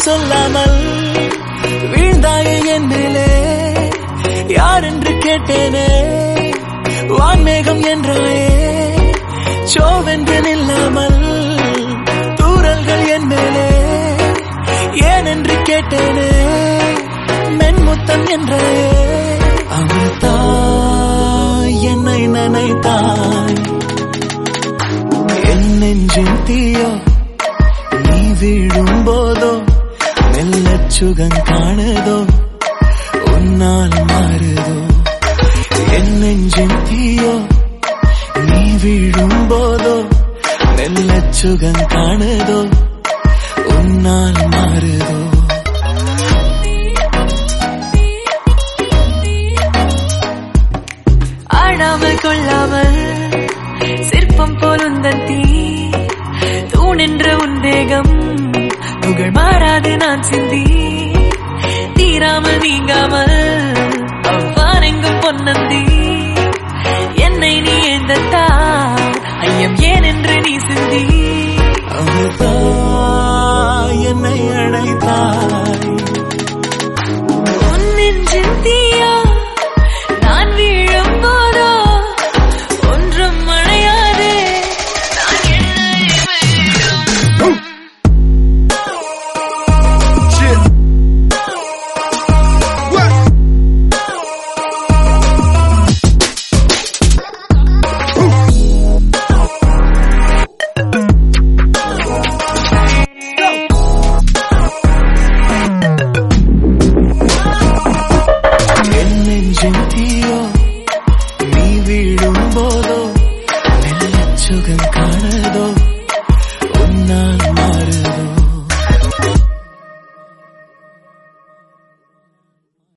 சொல்லாமல் வீழ்ந்தாயே என் மேலே யார் என்று கேட்டேனே வான்மேகம் என்றாயே சோவென்று நில்லாமல் தூரல்கள் என் மேலே ஏன் என்று கேட்டேனே மென்முத்தம் என்றாயே அமிர்தாய் என்னை நினைத்தாய் என் நெஞ்சின் தீயோ நீ வீழும் போதோ மெல்லச் சுகம் காணுதோ உன்னால் மாறுதோ என் நெஞ்சின் தீயோ நீ வீழும் போதோ மெல்லச் சுகம் காணுதோ உன்னால் மாறுதோ ஆடாமல் கொள்ளாமல் சிற்பம் போல் உந்தன் தீ தூணென்ற உன் தேகம் புகழ் மாறாது நான் சிந்தி தீராமல் நீங்காமல் அவ்வாறெங்கும் பொன்னந்தி என்னை நீ ஏந்தத்தா ஐயம் ஏன் என்று நீ சிந்தி அமிர்தாய் என்னை அழைத்தாய் உன் நெஞ்சின் தீயா நான் வீழும் போதோ ஒன்றும் அணையாது நான் என்ன வேண்டும் Shit. What? என் நெஞ்சின் தீயோ